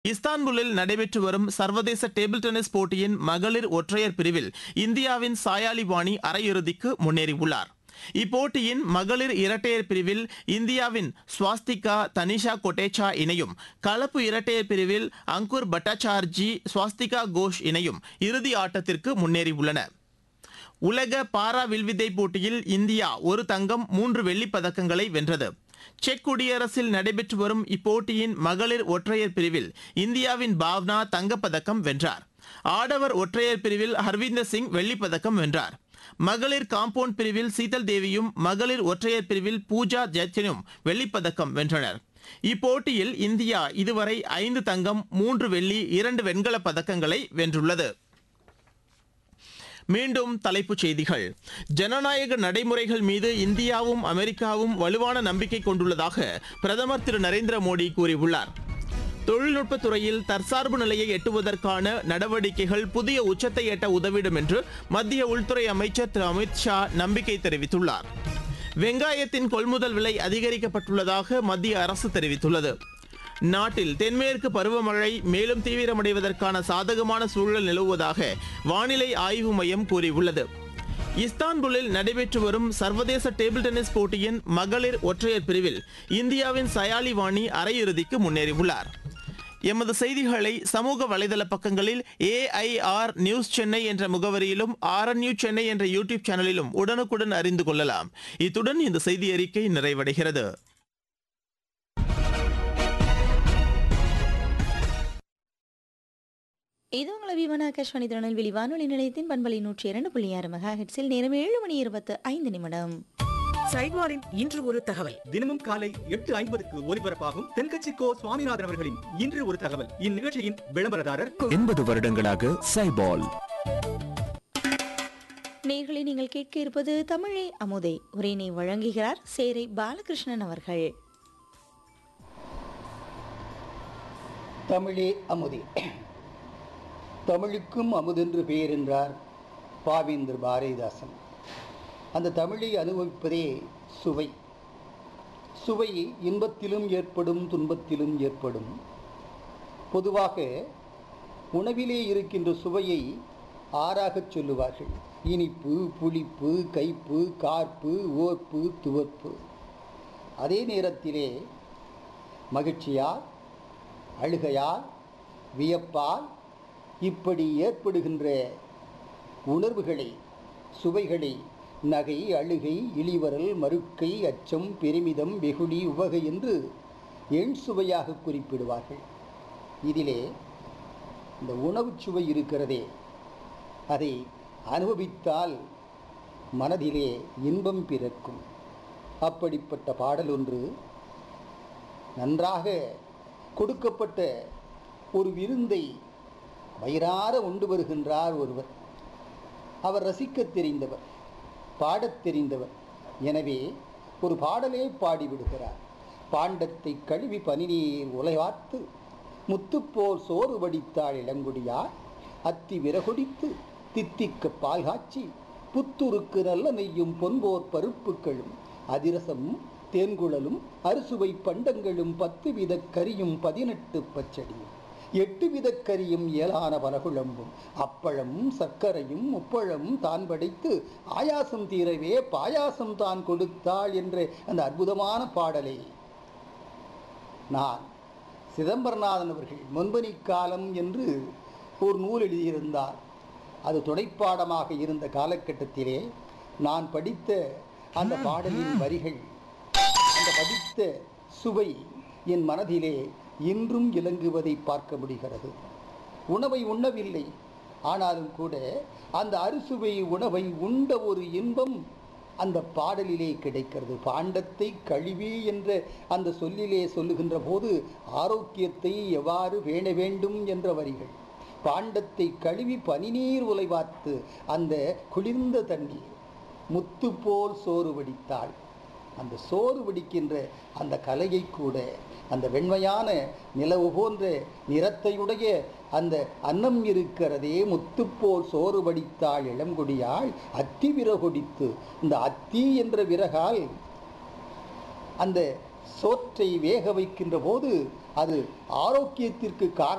இஸ்தான்புல்லில் நடைபெற்று வரும் சர்வதேச டேபிள் டென்னிஸ் போட்டியின் மகளிர் ஒற்றையர் பிரிவில் இந்தியாவின் சாயாலி வாணி அரையிறுதிக்கு முன்னேறியுள்ளார் இப்போட்டியின் மகளிர் இரட்டையர் பிரிவில் இந்தியாவின் ஸ்வாஸ்திகா தனிஷா கொட்டேச்சா இணையும் கலப்பு இரட்டையர் பிரிவில் அங்குர் பட்டாச்சார்ஜி ஸ்வாஸ்திகா கோஷ் இணையும் இறுதி ஆட்டத்திற்கு முன்னேறியுள்ளன உலக பாரா வில்வித்தை போட்டியில் இந்தியா ஒரு தங்கம் மூன்று வெள்ளிப் பதக்கங்களை வென்றது செக் குடியரசில் நடைபெற்று வரும் இப்போட்டியின் மகளிர் ஒற்றையர் பிரிவில் இந்தியாவின் பாவ்னா தங்கப்பதக்கம் வென்றார் ஆடவர் ஒற்றையர் பிரிவில் ஹர்வீந்தர் சிங் வெள்ளிப் பதக்கம் வென்றார் மகளிர் காம்பவுண்ட் பிரிவில் சீதல் தேவியும் மகளிர் ஒற்றையர் பிரிவில் பூஜா ஜெத்தினும் வெள்ளிப் பதக்கம் வென்றனர் இப்போட்டியில் இந்தியா இதுவரை ஐந்து தங்கம் மூன்று வெள்ளி இரண்டு வெண்கலப் பதக்கங்களை வென்றுள்ளது மீண்டும் தலைப்புச் செய்திகள் ஜனநாயக நடைமுறைகள் மீது இந்தியாவும் அமெரிக்காவும் வலுவான நம்பிக்கை கொண்டுள்ளதாக பிரதமர் திரு நரேந்திர மோடி கூறியுள்ளார் தொழில்நுட்பத் துறையில் தற்சார்பு நிலையை எட்டுவதற்கான நடவடிக்கைகள் புதிய உச்சத்தை எட்ட உதவிடும் என்று மத்திய உள்துறை அமைச்சர் திரு அமித் ஷா நம்பிக்கை தெரிவித்துள்ளார் வெங்காயத்தின் கொள்முதல் விலை அதிகரிக்கப்பட்டுள்ளதாக மத்திய அரசு தெரிவித்துள்ளது நாட்டில் தென்மேற்கு பருவமழை மேலும் தீவிரமடைவதற்கான சாதகமான சூழல் நிலவுவதாக வானிலை ஆய்வு மையம் கூறியுள்ளது இஸ்தான்புல்லில் நடைபெற்று வரும் சர்வதேச டேபிள் டென்னிஸ் போட்டியின் மகளிர் ஒற்றையர் பிரிவில் இந்தியாவின் சயாலி வாணி அரையிறுதிக்கு முன்னேறியுள்ளார் எமது செய்திகளை சமூக வலைதள பக்கங்களில் ஏஐஆர் நியூஸ் சென்னை என்ற முகவரியிலும் ஆர்என்யூ சென்னை என்ற யூடியூப் சேனலிலும் உடனுக்குடன் அறிந்து கொள்ளலாம் இத்துடன் இந்த செய்தி அறிக்கை நிறைவடைகிறது இது உங்களை விமான ஆகாஷ்வாணி திருநெல்வேலி வானொலி நிலையத்தின் பண்பலை நூற்றி இரண்டு புள்ளி ஆறு மெகா ஹெட்ஸில் நேரம் ஏழு மணி இருபத்து ஐந்து நிமிடம் சைட்வாரின் இன்று ஒரு தகவல் தினமும் காலை எட்டு ஐம்பதுக்கு ஒலிபரப்பாகும் தென்கட்சி கோ சுவாமிநாதன் அவர்களின் இன்று ஒரு தகவல் இந்நிகழ்ச்சியின் விளம்பரதாரர் எண்பது வருடங்களாக சைபால் நேர்களை நீங்கள் கேட்க இருப்பது தமிழே அமுதை உரையினை வழங்குகிறார் சேரை பாலகிருஷ்ணன் அவர்கள் தமிழே அமுதே தமிழுக்கும் அமுதென்று பெயர் என்றார் பாவேந்தர் பாரதிதாசன் அந்த தமிழை அனுபவிப்பதே சுவை சுவை இன்பத்திலும் ஏற்படும் துன்பத்திலும் ஏற்படும் பொதுவாக உணவிலே இருக்கின்ற சுவையை ஆறாகச் சொல்லுவார்கள் இனிப்பு புளிப்பு கைப்பு கார்ப்பு ஓர்ப்பு துவர்ப்பு அதே நேரத்திலே மகிழ்ச்சியால் அழுகையால் வியப்பால் இப்படி ஏற்படுகின்ற உணர்வுகளை சுவைகளை நகை அழுகை இளிவரல் மறுக்கை அச்சம் பெருமிதம் வெகுளி உவகை என்று எண் சுவையாக குறிப்பிடுவார்கள் இதிலே இந்த உணவுச் சுவை இருக்கிறதே அதை அனுபவித்தால் மனதிலே இன்பம் பிறக்கும் அப்படிப்பட்ட பாடல் ஒன்று நன்றாக கொடுக்கப்பட்ட ஒரு விருந்தை வயிறார உண்டு வருகின்றார் ஒருவர் அவர் ரசிக்கத் தெரிந்தவர் பாடத் தெரிந்தவர் எனவே ஒரு பாடலே பாடிவிடுகிறார் பாண்டத்தை கழுவி பனிநீர் உலைவார்த்து முத்துப்போர் சோறு வடித்தாள் இளங்குடியார் அத்தி விறகுடித்து தித்திக்க பால் காய்ச்சி புத்துருக்கு நல்ல நெய்யும் பொன்போர் பருப்புகளும் அதிரசமும் தேன்குழலும் அறுசுவை பண்டங்களும் பத்து வித கரியும் பதினெட்டு பச்சடியும் எட்டு வித கரியும் இயலான பலகுழம்பும் அப்பழமும் சர்க்கரையும் முப்பழமும் தான் படைத்து ஆயாசம் தீரவே பாயாசம் தான் கொடுத்தாள் என்ற அந்த அற்புதமான பாடலை நான் சிதம்பரநாதன் அவர்கள் முன்பனி காலம் என்று ஒரு நூல் எழுதியிருந்தார் அது துணைப்பாடமாக இருந்த காலகட்டத்திலே நான் படித்த அந்த பாடலின் வரிகள் அந்த படித்த சுவை என் மனதிலே இன்றும் இலங்குவதை பார்க்க முடிகிறது உணவை உண்ணவில்லை ஆனாலும் கூட அந்த அறுசுவை உணவை உண்ட ஒரு இன்பம் அந்த பாடலிலே கிடைக்கிறது பாண்டத்தை கழுவி என்ற அந்த சொல்லிலே சொல்லுகின்ற போது ஆரோக்கியத்தை எவ்வாறு பேண வேண்டும் என்ற வரிகள் பாண்டத்தை கழுவி பனிநீர் உலைவார்த்து அந்த குளிர்ந்த தண்ணீர் முத்து போல் சோறு வடித்தாள் அந்த சோறு வடிக்கின்ற அந்த கலையை கூட அந்த வெண்மையான நிலவு போன்ற நிறத்தையுடைய அந்த அன்னம் இருக்கிறதே முத்துப்போல் சோறு வடித்தாள் இளங்குடியாள் அத்தி விறகொடித்து இந்த அத்தி என்ற விறகால் அந்த சோற்றை வேக வைக்கின்ற போது அது ஆரோக்கியத்திற்கு காரணம்